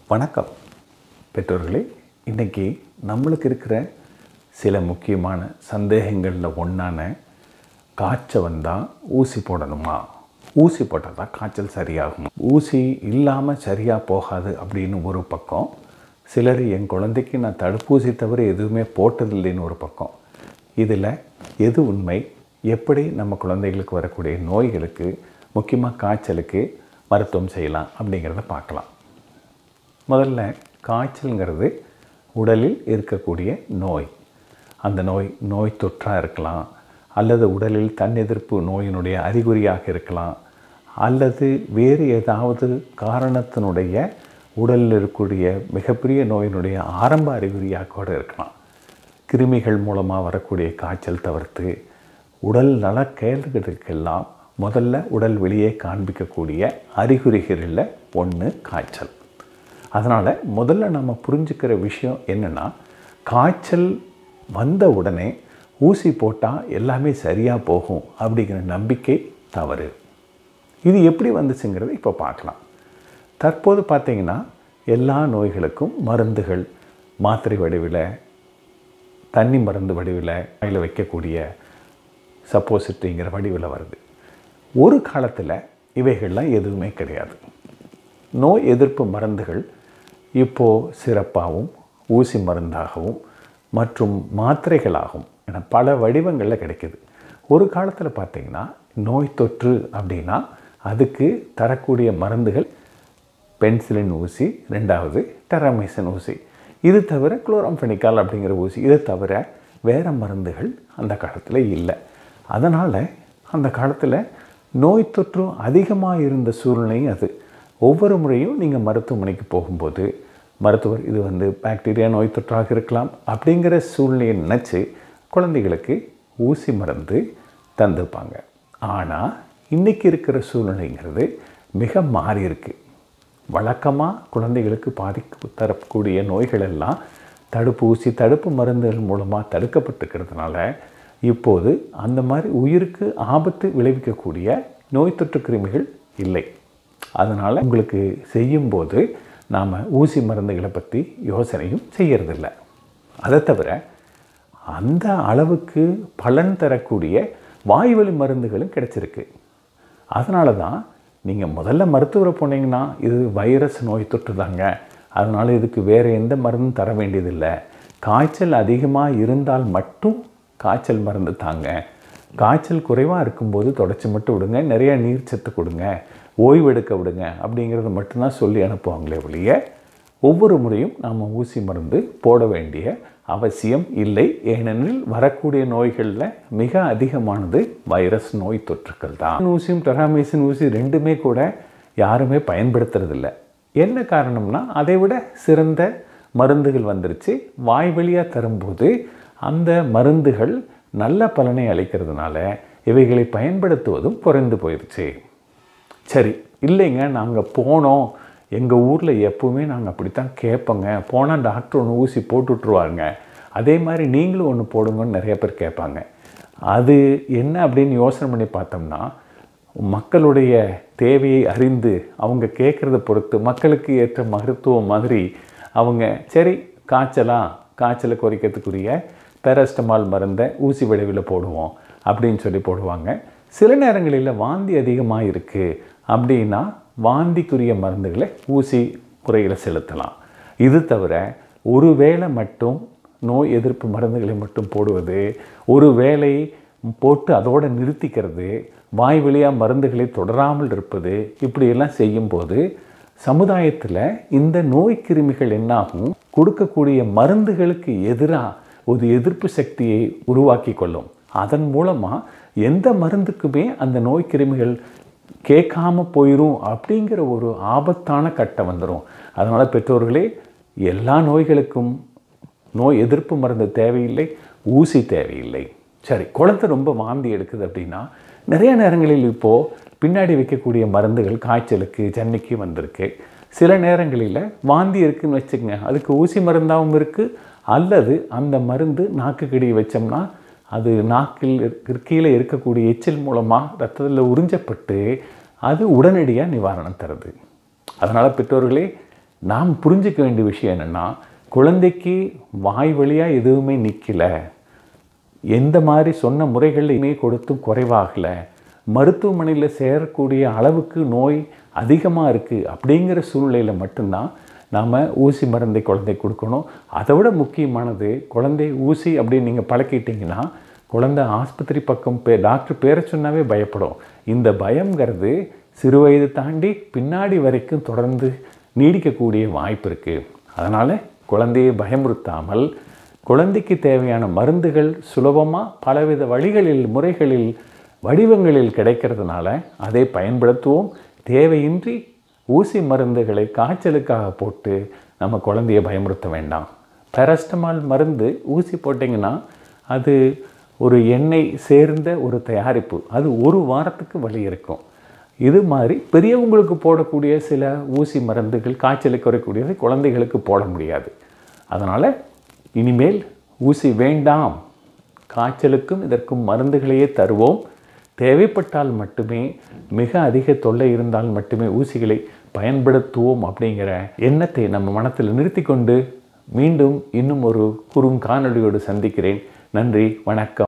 வணக்கம் பெற்றோர்களே இன்றைக்கி நம்மளுக்கு இருக்கிற சில முக்கியமான சந்தேகங்களில் ஒன்றான காய்ச்சல் வந்தால் ஊசி போடணுமா ஊசி போட்டால் தான் காய்ச்சல் சரியாகும் ஊசி இல்லாமல் சரியாக போகாது அப்படின்னு ஒரு பக்கம் சிலர் என் குழந்தைக்கு நான் தடுப்பூசி தவிர எதுவுமே போட்டதில்லைன்னு ஒரு பக்கம் இதில் எது உண்மை எப்படி நம்ம குழந்தைகளுக்கு வரக்கூடிய நோய்களுக்கு முக்கியமாக காய்ச்சலுக்கு மருத்துவம் செய்யலாம் அப்படிங்கிறத பார்க்கலாம் முதல்ல காய்ச்சல்ங்கிறது உடலில் இருக்கக்கூடிய நோய் அந்த நோய் நோய் தொற்றாக இருக்கலாம் அல்லது உடலில் தன் எதிர்ப்பு நோயினுடைய அறிகுறியாக இருக்கலாம் அல்லது வேறு ஏதாவது காரணத்தினுடைய உடலில் இருக்கக்கூடிய மிகப்பெரிய நோயினுடைய ஆரம்ப அறிகுறியாக கூட இருக்கலாம் கிருமிகள் மூலமாக வரக்கூடிய காய்ச்சல் தவிர்த்து உடல் நல கேள்விகளுக்கெல்லாம் முதல்ல உடல் வெளியே காண்பிக்கக்கூடிய அறிகுறிகளில் ஒன்று காய்ச்சல் அதனால் முதல்ல நம்ம புரிஞ்சுக்கிற விஷயம் என்னென்னா காய்ச்சல் வந்த உடனே ஊசி போட்டால் எல்லாமே சரியாக போகும் அப்படிங்கிற நம்பிக்கை தவறு இது எப்படி வந்துச்சுங்கிறத இப்போ பார்க்கலாம் தற்போது பார்த்தீங்கன்னா எல்லா நோய்களுக்கும் மருந்துகள் மாத்திரை வடிவில் தண்ணி மருந்து வடிவில் கையில் வைக்கக்கூடிய சப்போசிட்டிங்கிற வடிவில் வருது ஒரு காலத்தில் இவைகள்லாம் எதுவுமே கிடையாது நோய் எதிர்ப்பு மருந்துகள் இப்போது சிறப்பாகவும் ஊசி மருந்தாகவும் மற்றும் மாத்திரைகளாகவும் என பல வடிவங்களில் கிடைக்குது ஒரு காலத்தில் பார்த்திங்கன்னா நோய் தொற்று அப்படின்னா அதுக்கு தரக்கூடிய மருந்துகள் பென்சிலின் ஊசி ரெண்டாவது டெரமைசன் ஊசி இது தவிர குளோரம்ஃபெனிக்கால் அப்படிங்கிற ஊசி இதை தவிர வேறு மருந்துகள் அந்த காலத்தில் இல்லை அதனால் அந்த காலத்தில் நோய் தொற்று அதிகமாக இருந்த சூழ்நிலையும் அது ஒவ்வொரு முறையும் நீங்கள் மருத்துவமனைக்கு போகும்போது மருத்துவர் இது வந்து பாக்டீரியா நோய் தொற்றாக இருக்கலாம் அப்படிங்கிற சூழ்நிலையை நினச்சி குழந்தைகளுக்கு ஊசி மருந்து தந்துப்பாங்க ஆனால் இன்றைக்கி இருக்கிற சூழ்நிலைங்கிறது மிக மாறி இருக்கு வழக்கமாக குழந்தைகளுக்கு பாதிப்பு தரக்கூடிய நோய்கள் எல்லாம் தடுப்பூசி தடுப்பு மருந்துகள் மூலமாக தடுக்கப்பட்டுக்கிறதுனால இப்போது அந்த மாதிரி உயிருக்கு ஆபத்து விளைவிக்கக்கூடிய நோய் தொற்று கிருமிகள் இல்லை அதனால் உங்களுக்கு செய்யும்போது நாம் ஊசி மருந்துகளை பற்றி யோசனையும் செய்யறதில்ல அதை தவிர அந்த அளவுக்கு பலன் தரக்கூடிய வாய்வழி மருந்துகளும் கிடச்சிருக்கு அதனால தான் நீங்கள் முதல்ல மருத்துவரை போனீங்கன்னா இது வைரஸ் நோய் தொற்று தாங்க அதனால் இதுக்கு வேறு எந்த மருந்தும் தர வேண்டியதில்லை காய்ச்சல் அதிகமாக இருந்தால் மட்டும் காய்ச்சல் மருந்து தாங்க காய்ச்சல் குறைவாக இருக்கும்போது தொடச்சி மட்டும் விடுங்க நிறைய நீர் சத்து கொடுங்க ஓய்வெடுக்க விடுங்க அப்படிங்கிறத மட்டும்தான் சொல்லி அனுப்புவாங்களே ஒழிய ஒவ்வொரு முறையும் நாம் ஊசி மருந்து போட வேண்டிய அவசியம் இல்லை ஏனெனில் வரக்கூடிய நோய்களில் மிக அதிகமானது வைரஸ் நோய் தொற்றுக்கள் தான் ஊசியும் டெராமேசின் ஊசி ரெண்டுமே கூட யாருமே பயன்படுத்துறதில்ல என்ன காரணம்னா அதை விட சிறந்த மருந்துகள் வந்துருச்சு வாய் வழியாக தரும்போது அந்த மருந்துகள் நல்ல பலனை அளிக்கிறதுனால இவைகளை பயன்படுத்துவதும் குறைந்து போயிடுச்சு சரி இல்லைங்க நாங்கள் போனோம் எங்கள் ஊரில் எப்போவுமே நாங்கள் அப்படித்தான் கேட்போங்க போனால் டாக்டர் ஒன்று ஊசி போட்டுட்ருவாங்க அதே மாதிரி நீங்களும் ஒன்று போடுங்கன்னு நிறைய பேர் கேட்பாங்க அது என்ன அப்படின்னு யோசனை பண்ணி பார்த்தோம்னா மக்களுடைய தேவையை அறிந்து அவங்க கேட்குறத பொறுத்து மக்களுக்கு ஏற்ற மருத்துவம் மாதிரி அவங்க சரி காய்ச்சலா காய்ச்சலை குறைக்கிறதுக்குரிய பேரஸ்டமால் மருந்தை ஊசி விளைவில் போடுவோம் அப்படின்னு சொல்லி போடுவாங்க சில நேரங்களில் வாந்தி அதிகமாக இருக்குது அப்படின்னா வாந்திக்குரிய மருந்துகளை ஊசி முறையில் செலுத்தலாம் இது தவிர ஒரு வேளை மட்டும் நோய் எதிர்ப்பு மருந்துகளை மட்டும் போடுவது ஒரு வேளை போட்டு அதோடு நிறுத்திக்கிறது வாய் வழியாக மருந்துகளை தொடராமல் இருப்பது இப்படியெல்லாம் செய்யும்போது சமுதாயத்தில் இந்த நோய் கிருமிகள் என்னாகும் கொடுக்கக்கூடிய மருந்துகளுக்கு எதிராக ஒரு எதிர்ப்பு சக்தியை உருவாக்கி கொள்ளும் அதன் மூலமாக எந்த மருந்துக்குமே அந்த நோய் கிருமிகள் கேட்காம போயிடும் அப்படிங்கிற ஒரு ஆபத்தான கட்டம் வந்துடும் அதனால் பெற்றோர்களே எல்லா நோய்களுக்கும் நோய் எதிர்ப்பு மருந்து தேவையில்லை ஊசி தேவையில்லை சரி குழந்தை ரொம்ப வாந்தி எடுக்குது அப்படின்னா நிறைய நேரங்களில் இப்போது பின்னாடி வைக்கக்கூடிய மருந்துகள் காய்ச்சலுக்கு ஜன்னிக்கு வந்திருக்கு சில நேரங்களில் வாந்தி இருக்குன்னு வச்சுக்கங்க அதுக்கு ஊசி மருந்தாகவும் இருக்குது அல்லது அந்த மருந்து நாக்கு கடி வச்சோம்னா அது நாக்கில் இருக்க- கீழே இருக்கக்கூடிய எச்சில் மூலமாக ரத்தத்தில் உறிஞ்சப்பட்டு அது உடனடியாக நிவாரணம் தருது அதனால் பெற்றோர்களே நாம் புரிஞ்சுக்க வேண்டிய விஷயம் என்னென்னா குழந்தைக்கு வாய் வழியாக எதுவுமே நிற்கலை எந்த மாதிரி சொன்ன முறைகளையுமே கொடுத்தும் குறைவாகலை மருத்துவமனையில் சேரக்கூடிய அளவுக்கு நோய் அதிகமாக இருக்குது அப்படிங்கிற சூழ்நிலையில் மட்டும்தான் நாம் ஊசி மருந்தை குழந்தை கொடுக்கணும் அதை விட முக்கியமானது குழந்தை ஊசி அப்படின்னு நீங்கள் பழக்கிட்டீங்கன்னா குழந்தை ஆஸ்பத்திரி பக்கம் பே டாக்டர் பேரை சொன்னாவே பயப்படும் இந்த பயங்கிறது சிறு வயது தாண்டி பின்னாடி வரைக்கும் தொடர்ந்து நீடிக்கக்கூடிய வாய்ப்பு இருக்குது அதனால் குழந்தையை பயமுறுத்தாமல் குழந்தைக்கு தேவையான மருந்துகள் சுலபமாக பலவித வழிகளில் முறைகளில் வடிவங்களில் கிடைக்கிறதுனால அதை பயன்படுத்துவோம் தேவையின்றி ஊசி மருந்துகளை காய்ச்சலுக்காக போட்டு நம்ம குழந்தைய பயமுறுத்த வேண்டாம் பேரஸ்டமால் மருந்து ஊசி போட்டிங்கன்னா அது ஒரு எண்ணெய் சேர்ந்த ஒரு தயாரிப்பு அது ஒரு வாரத்துக்கு வலி இருக்கும் இது மாதிரி பெரியவங்களுக்கு போடக்கூடிய சில ஊசி மருந்துகள் காய்ச்சலை குறைக்கூடியதை குழந்தைகளுக்கு போட முடியாது அதனால் இனிமேல் ஊசி வேண்டாம் காய்ச்சலுக்கும் இதற்கும் மருந்துகளையே தருவோம் தேவைப்பட்டால் மட்டுமே மிக அதிக தொல்லை இருந்தால் மட்டுமே ஊசிகளை பயன்படுத்துவோம் அப்படிங்கிற எண்ணத்தை நம்ம மனத்தில் நிறுத்தி கொண்டு மீண்டும் இன்னும் ஒரு குறுங்காணொலியோடு சந்திக்கிறேன் நன்றி வணக்கம்